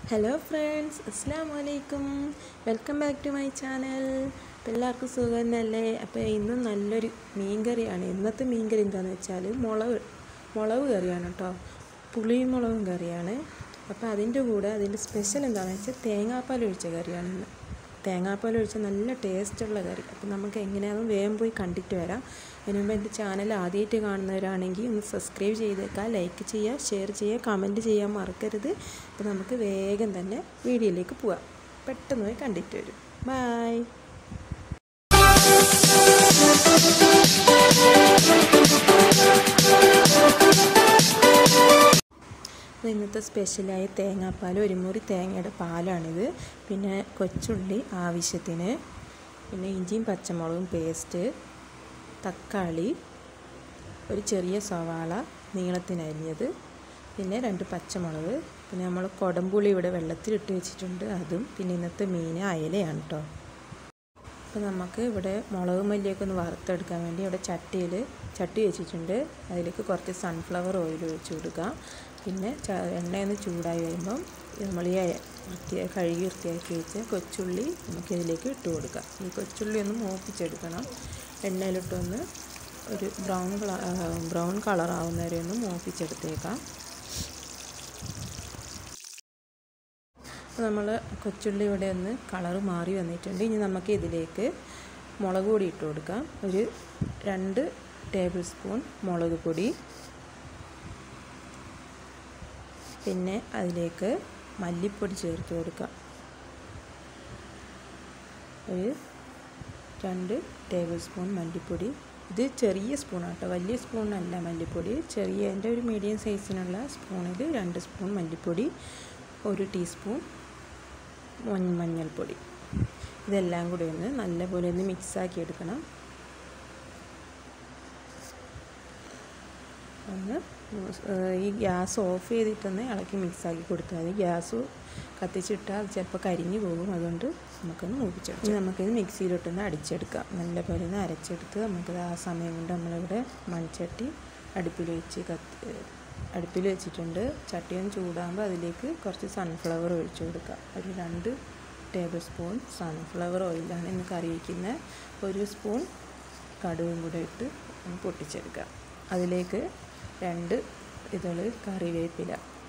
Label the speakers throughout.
Speaker 1: hello friends അസ്സാം വലൈക്കും welcome back to my channel അപ്പോൾ എല്ലാവർക്കും സുഖം തന്നെയല്ലേ അപ്പോൾ ഇന്നും നല്ലൊരു മീൻ കറിയാണ് ഇന്നത്തെ മീൻ കറി എന്താണെന്ന് വെച്ചാൽ മുളക് മുളക് കറിയാണ് കേട്ടോ പുളിയും മുളകും കറിയാണ് അപ്പോൾ അതിൻ്റെ കൂടെ അതിൻ്റെ സ്പെഷ്യൽ എന്താണെന്ന് വെച്ചാൽ തേങ്ങാപ്പാൽ ഒഴിച്ച കറിയാണ് ഇന്ന് തേങ്ങാപ്പാൽ ഒഴിച്ച നല്ല ടേസ്റ്റുള്ള കറി അപ്പോൾ നമുക്ക് എങ്ങനെയാണെന്ന് വേഗം പോയി കണ്ടിട്ട് വരാം അതിന് മുമ്പ് എൻ്റെ ചാനൽ ആദ്യമായിട്ട് കാണുന്നവരാണെങ്കിൽ ഒന്ന് സബ്സ്ക്രൈബ് ചെയ്തേക്കുക ലൈക്ക് ചെയ്യുക ഷെയർ ചെയ്യുക കമൻറ്റ് ചെയ്യാൻ മറക്കരുത് അപ്പോൾ നമുക്ക് വേഗം തന്നെ വീഡിയോയിലേക്ക് പോവാം പെട്ടെന്ന് പോയി കണ്ടിട്ട് വരും ബായ് അപ്പോൾ ഇന്നത്തെ സ്പെഷ്യലായ തേങ്ങാപ്പാൽ ഒരു മുറി തേങ്ങയുടെ പാലാണിത് പിന്നെ കൊച്ചുള്ളി ആവശ്യത്തിന് പിന്നെ ഇഞ്ചിയും പച്ചമുളകും പേസ്റ്റ് തക്കാളി ഒരു ചെറിയ സവാള നീളത്തിനരിഞ്ഞത് പിന്നെ രണ്ട് പച്ചമുളക് പിന്നെ നമ്മൾ കുടംപുളി ഇവിടെ വെള്ളത്തിലിട്ട് വെച്ചിട്ടുണ്ട് അതും പിന്നെ ഇന്നത്തെ മീൻ അയലയാണ് കേട്ടോ അപ്പോൾ നമുക്ക് ഇവിടെ മുളക് മല്ലിയൊക്കെ ഒന്ന് വറുത്തെടുക്കാൻ വേണ്ടി ഇവിടെ ചട്ടിയിൽ ചട്ടി വെച്ചിട്ടുണ്ട് അതിലേക്ക് കുറച്ച് സൺഫ്ലവർ ഓയിൽ ഒഴിച്ച് കൊടുക്കുക പിന്നെ എണ്ണയൊന്ന് ചൂടായി വരുമ്പം നമ്മൾ ഈ വൃത്തിയായി കഴുകി വൃത്തിയാക്കി വെച്ച കൊച്ചുള്ളി നമുക്കിതിലേക്ക് ഇട്ട് കൊടുക്കാം ഈ കൊച്ചുള്ളി ഒന്ന് മൂപ്പിച്ചെടുക്കണം എണ്ണയിലിട്ടൊന്ന് ഒരു ബ്രൗൺ കളർ ബ്രൗൺ കളർ ആവുന്നവരെ ഒന്ന് മൂപ്പിച്ചെടുത്തേക്കാം അപ്പോൾ നമ്മൾ കൊച്ചുള്ളി ഇവിടെ ഒന്ന് കളറ് മാറി വന്നിട്ടുണ്ട് ഇനി നമുക്ക് ഇതിലേക്ക് മുളക് പൊടി ഇട്ട് കൊടുക്കാം ഒരു രണ്ട് ടേബിൾ സ്പൂൺ മുളക് പൊടി പിന്നെ അതിലേക്ക് മല്ലിപ്പൊടി ചേർത്ത് കൊടുക്കാം ഒരു രണ്ട് ടേബിൾ സ്പൂൺ മല്ലിപ്പൊടി ഇത് ചെറിയ സ്പൂണാണ് കേട്ടോ വലിയ സ്പൂണല്ല മല്ലിപ്പൊടി ചെറിയ എൻ്റെ ഒരു മീഡിയം സൈസിനുള്ള സ്പൂണിൽ രണ്ട് സ്പൂൺ മല്ലിപ്പൊടി ഒരു ടീസ്പൂൺ മഞ്ഞൾപ്പൊടി ഇതെല്ലാം കൂടി ഒന്ന് നല്ലപോലെ ഒന്ന് മിക്സാക്കി എടുക്കണം ഒന്ന് ഈ ഗ്യാസ് ഓഫ് ചെയ്തിട്ടൊന്ന് ഇളക്കി മിക്സാക്കി കൊടുത്താൽ മതി ഗ്യാസ് കത്തിച്ചിട്ടാൽ അത് ചിലപ്പോൾ കരിഞ്ഞു പോകും അതുകൊണ്ട് നമുക്കൊന്ന് മൂപ്പിച്ചെടുക്കാം ഇനി നമുക്കിത് മിക്സിയിലിട്ടൊന്ന് അടിച്ചെടുക്കാം നല്ലപോലെ ഒന്ന് അരച്ചെടുത്ത് നമുക്കത് ആ സമയം കൊണ്ട് നമ്മളിവിടെ മൺചട്ടി അടുപ്പിൽ വെച്ച് കത്തി അടുപ്പിൽ വെച്ചിട്ടുണ്ട് ചട്ടി ഒന്ന് ചൂടാകുമ്പോൾ അതിലേക്ക് കുറച്ച് സൺഫ്ലവർ ഒഴിച്ചു കൊടുക്കുക ഒരു രണ്ട് ടേബിൾ സ്പൂൺ സൺഫ്ലവർ ഓയിലാണ് ഇന്ന് കറി വയ്ക്കുന്നത് ഒരു സ്പൂൺ കടുകും കൂടെ ഇട്ട് ഒന്ന് പൊട്ടിച്ചെടുക്കുക അതിലേക്ക് രണ്ട് ഇതൾ കറിവേപ്പില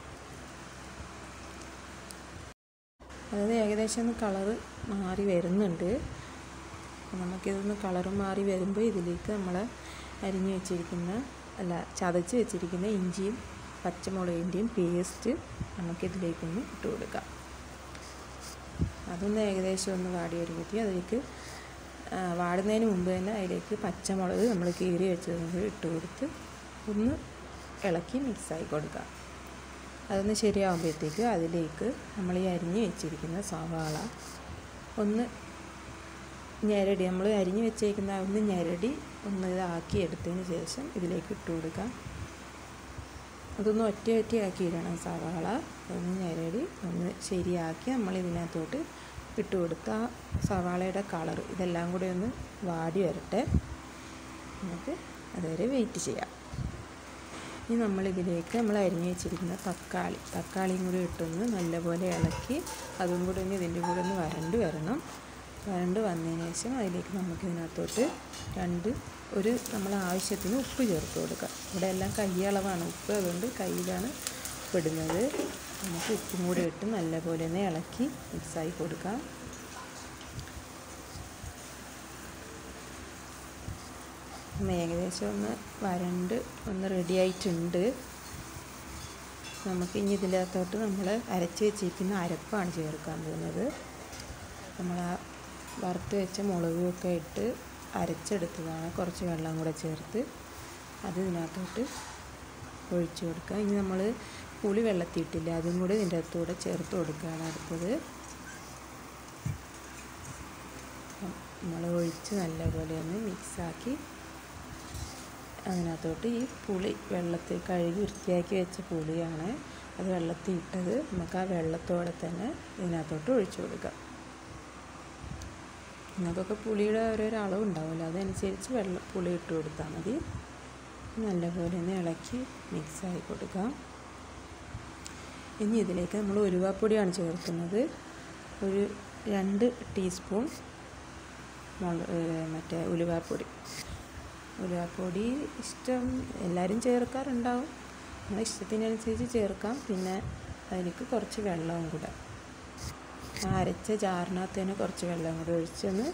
Speaker 1: അതായത് ഏകദേശം ഒന്ന് കളറ് മാറി വരുന്നുണ്ട് നമുക്കിതൊന്ന് കളറ് മാറി വരുമ്പോൾ ഇതിലേക്ക് നമ്മൾ അരിഞ്ഞു വെച്ചിരിക്കുന്ന അല്ല ചതച്ച് വെച്ചിരിക്കുന്ന ഇഞ്ചിയും പച്ചമുളകിൻ്റെയും പേസ്റ്റ് നമുക്കിതിലേക്കൊന്ന് ഇട്ട് കൊടുക്കാം അതൊന്ന് ഏകദേശം ഒന്ന് വാടി വരുമ്പോഴത്തേക്കും അതിലേക്ക് വാടുന്നതിന് മുമ്പ് തന്നെ അതിലേക്ക് പച്ചമുളക് നമ്മൾ കീറി വെച്ചത് ഇട്ട് കൊടുത്ത് ഒന്ന് ഇളക്കി മിക്സായി കൊടുക്കാം അതൊന്ന് ശരിയാകുമ്പോഴത്തേക്ക് അതിലേക്ക് നമ്മൾ ഈ അരിഞ്ഞ് വെച്ചിരിക്കുന്ന സവാള ഒന്ന് ഞെരടി നമ്മൾ അരിഞ്ഞ് വെച്ചേക്കുന്ന ഒന്ന് ഞെരടി ഒന്ന് ഇതാക്കി എടുത്തതിന് ശേഷം ഇതിലേക്ക് ഇട്ട് കൊടുക്കാം അതൊന്ന് ഒറ്റ ഒറ്റയാക്കി ഇടണം സവാള ഒന്ന് ഞെരടി ഒന്ന് ശരിയാക്കി നമ്മൾ ഇതിനകത്തോട്ട് ഇട്ട് കൊടുത്ത ആ സവാളയുടെ കളർ ഇതെല്ലാം കൂടി ഒന്ന് വാടി വരട്ടെ നമുക്ക് അതുവരെ വെയിറ്റ് ചെയ്യാം ഇനി നമ്മളിതിലേക്ക് നമ്മൾ അരിഞ്ഞ് വെച്ചിരിക്കുന്ന തക്കാളി തക്കാളിയും കൂടി ഇട്ടൊന്ന് നല്ലപോലെ ഇളക്കി അതും കൂടി ഒന്ന് ഇതിൻ്റെ കൂടെ ഒന്ന് വരണ്ട് വരണം വരണ്ട് വന്നതിന് ശേഷം അതിലേക്ക് നമുക്ക് ഇതിനകത്തോട്ട് രണ്ട് ഒരു നമ്മൾ ആവശ്യത്തിന് ഉപ്പ് ചേർത്ത് കൊടുക്കാം ഇവിടെ എല്ലാം കൈയളവാണ് ഉപ്പ് അതുകൊണ്ട് കയ്യിലാണ് ഉപ്പിടുന്നത് നമുക്ക് ഉപ്പും കൂടി ഇട്ട് നല്ലപോലെ ഒന്ന് ഇളക്കി മിക്സായി കൊടുക്കാം ഒന്ന് ഏകദേശം ഒന്ന് വരണ്ട് ഒന്ന് റെഡി ആയിട്ടുണ്ട് നമുക്ക് ഇനി ഇതിനകത്തോട്ട് നമ്മൾ അരച്ച് വെച്ചിരിക്കുന്ന അരപ്പാണ് ചേർക്കാൻ പോകുന്നത് നമ്മൾ ആ വറുത്ത് വെച്ച മുളകുമൊക്കെ ഇട്ട് അരച്ചെടുത്തതാണ് കുറച്ച് വെള്ളം കൂടെ ചേർത്ത് അത് ഇതിനകത്തോട്ട് ഒഴിച്ചു കൊടുക്കുക ഇനി നമ്മൾ പുളി വെള്ളത്തിയിട്ടില്ല അതും കൂടി ഇതിൻ്റെ അകത്തൂടെ ചേർത്ത് കൊടുക്കുകയാണ് അടുത്തത് നമ്മൾ ഒഴിച്ച് നല്ലപോലെ ഒന്ന് മിക്സാക്കി അതിനകത്തോട്ട് ഈ പുളി വെള്ളത്തിൽ കഴുകി വൃത്തിയാക്കി വെച്ച പുളിയാണ് അത് വെള്ളത്തിൽ ഇട്ടത് നമുക്ക് ആ വെള്ളത്തോടെ തന്നെ ഇതിനകത്തോട്ട് ഒഴിച്ചു കൊടുക്കാം നിങ്ങൾക്കൊക്കെ പുളിയുടെ ഓരോരോ അളവ് ഉണ്ടാവുമല്ലോ അതനുസരിച്ച് വെള്ളം പുളി ഇട്ട് കൊടുത്താൽ മതി നല്ലപോലെ ഒന്ന് ഇളക്കി മിക്സായി കൊടുക്കാം ഇനി ഇതിലേക്ക് നമ്മൾ ഉലുവാപ്പൊടിയാണ് ചേർക്കുന്നത് ഒരു രണ്ട് ടീസ്പൂൺ മുള മറ്റേ ഉലുവാപ്പൊടി ഉലുവാപ്പൊടി ഇഷ്ടം എല്ലാവരും ചേർക്കാറുണ്ടാവും നമ്മുടെ ഇഷ്ടത്തിനനുസരിച്ച് ചേർക്കാം പിന്നെ അതിലേക്ക് കുറച്ച് വെള്ളവും കൂടെ ആ അരച്ച ജാറിനകത്ത് തന്നെ കുറച്ച് വെള്ളം കൂടെ ഒഴിച്ചൊന്ന്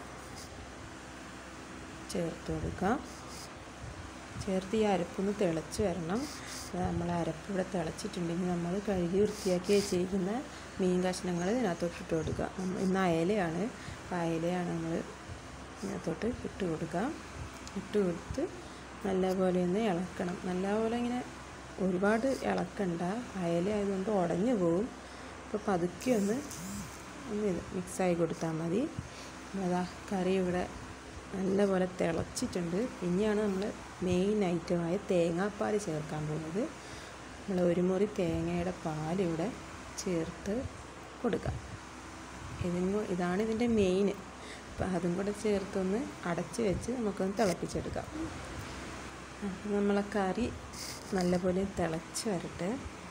Speaker 1: ചേർത്ത് കൊടുക്കാം ചേർത്ത് ഈ അരപ്പൊന്ന് തിളച്ച് വരണം നമ്മൾ അരപ്പ് ഇവിടെ തിളച്ചിട്ടുണ്ടെങ്കിൽ നമ്മൾ കഴുകി വൃത്തിയാക്കി വെച്ചിരിക്കുന്ന മീൻ കഷ്ണങ്ങൾ ഇതിനകത്തോട്ട് ഇട്ട് കൊടുക്കുക ഇന്ന് അയലയാണ് അപ്പോൾ അയലയാണ് നമ്മൾ ഇതിനകത്തോട്ട് ഇട്ട് കൊടുക്കുക ഇട്ട് കൊടുത്ത് നല്ലപോലെ ഒന്ന് ഇളക്കണം നല്ലപോലെ ഇങ്ങനെ ഒരുപാട് ഇളക്കണ്ട അയല ആയതുകൊണ്ട് ഉടഞ്ഞു പോകും അപ്പോൾ പതുക്കെ ഒന്ന് ഒന്ന് ഇത് മിക്സായി കൊടുത്താൽ മതി അതാ കറി ഇവിടെ നല്ലപോലെ തിളച്ചിട്ടുണ്ട് ഇനിയാണ് നമ്മൾ മെയിൻ ഐറ്റമായ തേങ്ങാപ്പാൽ ചേർക്കാൻ പോകുന്നത് നമ്മൾ ഒരു മുറി തേങ്ങയുടെ പാൽ ഇവിടെ ചേർത്ത് കൊടുക്കാം ഇതിന് ഇതാണ് ഇതിൻ്റെ മെയിൻ അപ്പം അതും കൂടെ ചേർത്തൊന്ന് അടച്ച് വെച്ച് നമുക്കൊന്ന് തിളപ്പിച്ചെടുക്കാം അപ്പം നമ്മളെ കറി നല്ലപോലെ തിളച്ച് വരട്ടെ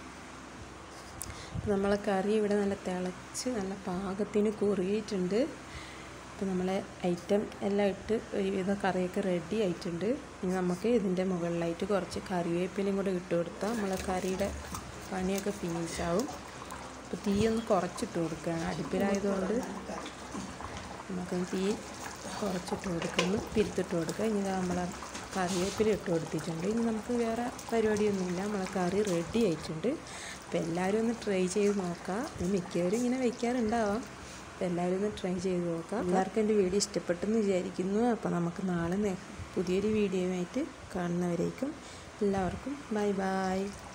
Speaker 1: നമ്മളെ കറി ഇവിടെ നല്ല തിളച്ച് നല്ല പാകത്തിന് കുറുകിയിട്ടുണ്ട് അപ്പോൾ നമ്മളെ ഐറ്റം എല്ലാം ഇട്ട് ഒരുവിധം കറിയൊക്കെ റെഡി ആയിട്ടുണ്ട് ഇനി നമുക്ക് ഇതിൻ്റെ മുകളിലായിട്ട് കുറച്ച് കറിവേപ്പിലയും കൂടെ ഇട്ട് കൊടുത്താൽ നമ്മളെ കറിയുടെ പണിയൊക്കെ ഫിനിഷാവും അപ്പോൾ തീ ഒന്ന് കുറച്ചിട്ട് കൊടുക്കുകയാണ് അടുപ്പിലായതുകൊണ്ട് നമുക്ക് തീ കുറച്ചിട്ട് കൊടുക്കുന്നു തിരുത്തിട്ട് കൊടുക്കുക ഇനി നമ്മളെ കറിവേപ്പില ഇട്ട് കൊടുത്തിട്ടുണ്ട് ഇനി നമുക്ക് വേറെ പരിപാടിയൊന്നുമില്ല നമ്മളെ കറി റെഡി ആയിട്ടുണ്ട് അപ്പോൾ എല്ലാവരും ഒന്ന് ട്രൈ ചെയ്ത് നോക്കാം മിക്കവരും ഇങ്ങനെ വയ്ക്കാറുണ്ടാവാം അപ്പോൾ എല്ലാവരും ഒന്ന് ട്രൈ ചെയ്ത് നോക്കാം എല്ലാവർക്കും എൻ്റെ വീഡിയോ ഇഷ്ടപ്പെട്ടെന്ന് വിചാരിക്കുന്നു അപ്പോൾ നമുക്ക് നാളെ പുതിയൊരു വീഡിയോയുമായിട്ട് കാണുന്നവരേക്കും എല്ലാവർക്കും ബൈ ബൈ